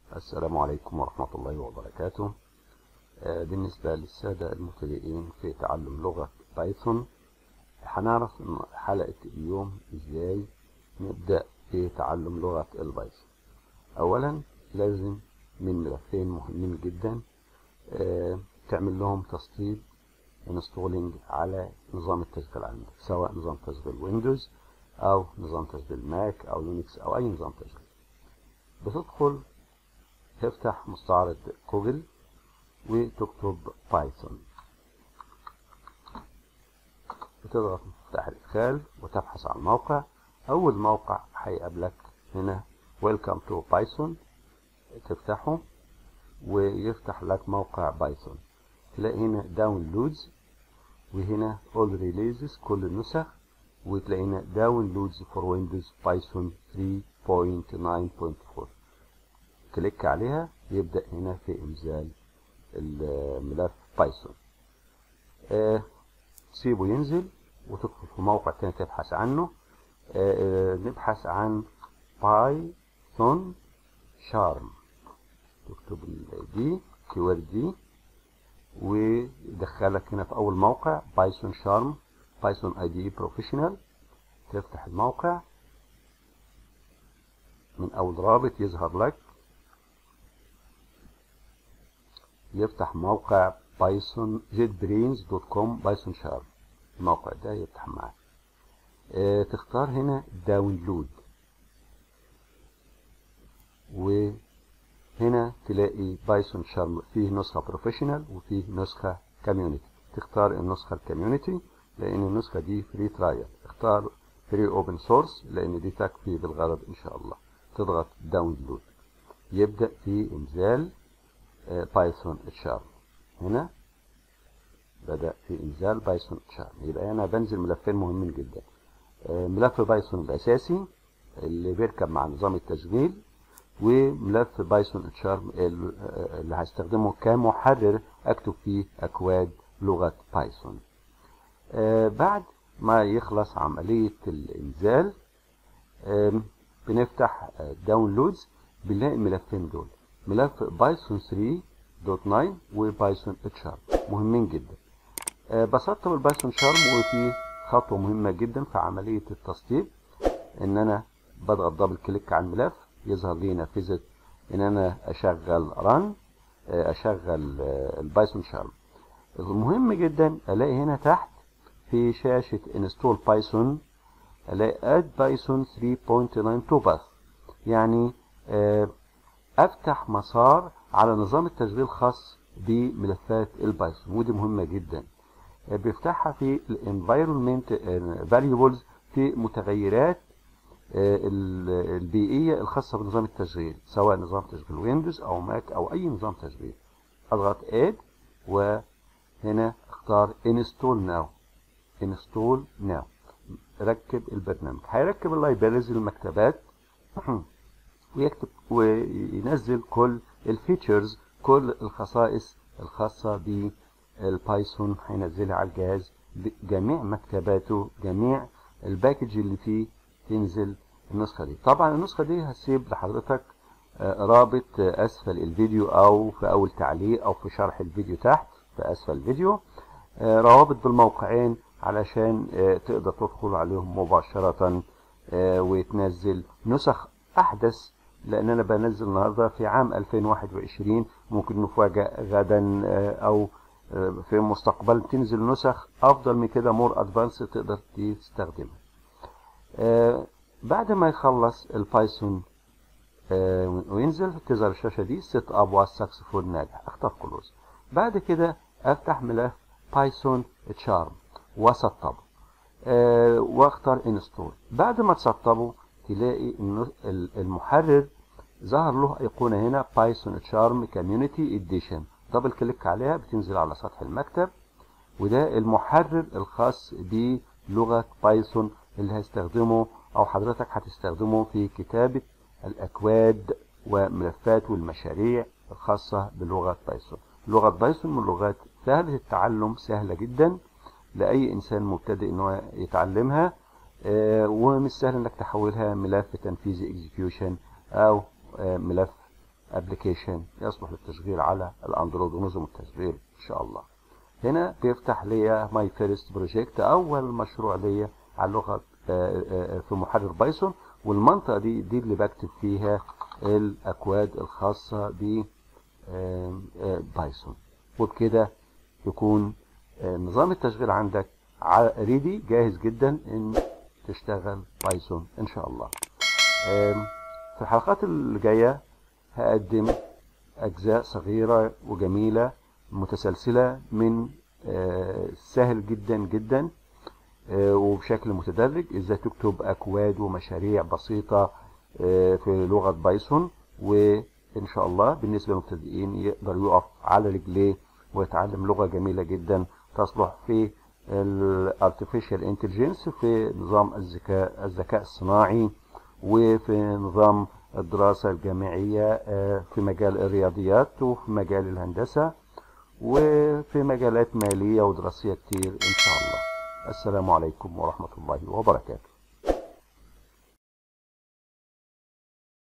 السلام عليكم ورحمة الله وبركاته آه، بالنسبة للسادة المبتدئين في تعلم لغة بايثون هنعرف إن حلقة اليوم ازاي نبدأ في تعلم لغة البايثون اولا لازم من ملفين مهمين جدا آه، تعمل لهم تسطيب انستولينج على نظام التشغيل عندك سواء نظام تشغيل ويندوز او نظام تشغيل ماك او يونكس او اي نظام تشغيل بتدخل تفتح مستعرض جوجل وتكتب بايثون بتضغط مفتاح الادخال وتبحث عن الموقع اول موقع هيقابلك هنا ويلكم تو بايثون تفتحه ويفتح لك موقع بايثون تلاقي هنا داونلودز وهنا اول ريليزز كل النسخ وتلاقي هنا داونلودز فور ويندوز بايثون 3.9.4 كليك عليها يبدأ هنا في إنزال الملف بايثون آه تسيبه ينزل وتدخل في موقع تاني تبحث عنه آه نبحث عن بايثون شارم تكتب دي كيورد دي ويدخلك هنا في أول موقع بايثون شارم بايثون اي دي بروفيشنال تفتح الموقع من أول رابط يظهر لك يفتح موقع بايثون جيت دوت كوم بايثون شارم الموقع ده يفتح معاك اه تختار هنا داونلود وهنا تلاقي بايثون شارم فيه نسخة بروفيشنال وفيه نسخة كوميونتي تختار النسخة الكوميونتي لان النسخة دي فري ترايل اختار فري اوبن سورس لان دي تكفي بالغرض ان شاء الله تضغط داونلود يبدأ في انزال بايثون شارم هنا بدأ في إنزال بايثون شارم يبقى أنا بنزل ملفين مهمين جدا ملف بايثون الأساسي اللي بيركب مع نظام التشغيل وملف بايثون شارم اللي هستخدمه كمحرر أكتب فيه أكواد لغة بايثون بعد ما يخلص عملية الإنزال بنفتح داونلودز بنلاقي الملفين دول ملف بايثون 3.9 وبايثون شارم مهمين جدا أه بسطب البايثون شارم وفي خطوة مهمة جدا في عملية التسطيب ان انا بضغط دبل كليك على الملف يظهر لي نافذة ان انا اشغل ران اشغل البايثون شارم المهم جدا الاقي هنا تحت في شاشة انستول بايثون الاقي اد بايثون 3.92 باث يعني أه افتح مسار على نظام التشغيل خاص بملفات البايثون ودي مهمة جدا بيفتحها في الانفايرمنت فاريبلز في متغيرات البيئية الخاصة بنظام التشغيل سواء نظام تشغيل ويندوز او ماك او اي نظام تشغيل اضغط اد وهنا اختار انستول ناو انستول ناو ركب البرنامج هيركب اللايبريز المكتبات ويكتب وينزل كل الفيتشرز كل الخصائص الخاصة بالبايثون هينزلها على الجهاز جميع مكتباته جميع الباكج اللي فيه تنزل النسخة دي طبعا النسخة دي هسيب لحضرتك رابط اسفل الفيديو او في اول تعليق او في شرح الفيديو تحت في اسفل الفيديو روابط بالموقعين علشان تقدر تدخل عليهم مباشرة وتنزل نسخ احدث لان انا بنزل النهارده في عام 2021 ممكن نفاجئ غدا او في المستقبل تنزل نسخ افضل من كده مور ادفانس تقدر تستخدمها بعد ما يخلص البايثون وينزل تظهر الشاشه دي سيت اب والسكسفول ناجح اختار كلوز بعد كده افتح ملف بايثون تشارم واسطبه واختار انستول بعد ما تسطبه تلاقي المحرر ظهر له ايقونه هنا بايثون شارم كوميونتي اديشن دبل كليك عليها بتنزل على سطح المكتب وده المحرر الخاص بلغه بايثون اللي هستخدمه او حضرتك هتستخدمه في كتابه الاكواد وملفات والمشاريع الخاصه بلغه بايثون لغه بايثون من اللغات سهله التعلم سهله جدا لاي انسان مبتدئ ان هو يتعلمها ومش سهل انك تحولها ملف تنفيذي اكزيكيوشن او ملف ابلكيشن يصلح للتشغيل على الاندرويد ونظم التشغيل ان شاء الله هنا بيفتح ليا ماي فيرست بروجكت اول مشروع ليا على لغه في محرر بايثون والمنطقه دي دي اللي بكتب فيها الاكواد الخاصه ب بايثون وبكده يكون نظام التشغيل عندك ريدي جاهز جدا ان تشتغل بايثون ان شاء الله في الحلقات اللي جايه هقدم اجزاء صغيره وجميله متسلسله من سهل جدا جدا وبشكل متدرج ازاي تكتب اكواد ومشاريع بسيطه في لغه بايثون وان شاء الله بالنسبه للمبتدئين يقدر يقف على رجليه ويتعلم لغه جميله جدا تصلح في الارتفيشال انتليجنس في نظام الذكاء الذكاء الصناعي وفي نظام الدراسة الجامعية في مجال الرياضيات وفي مجال الهندسة وفي مجالات مالية ودراسية كتير إن شاء الله السلام عليكم ورحمة الله وبركاته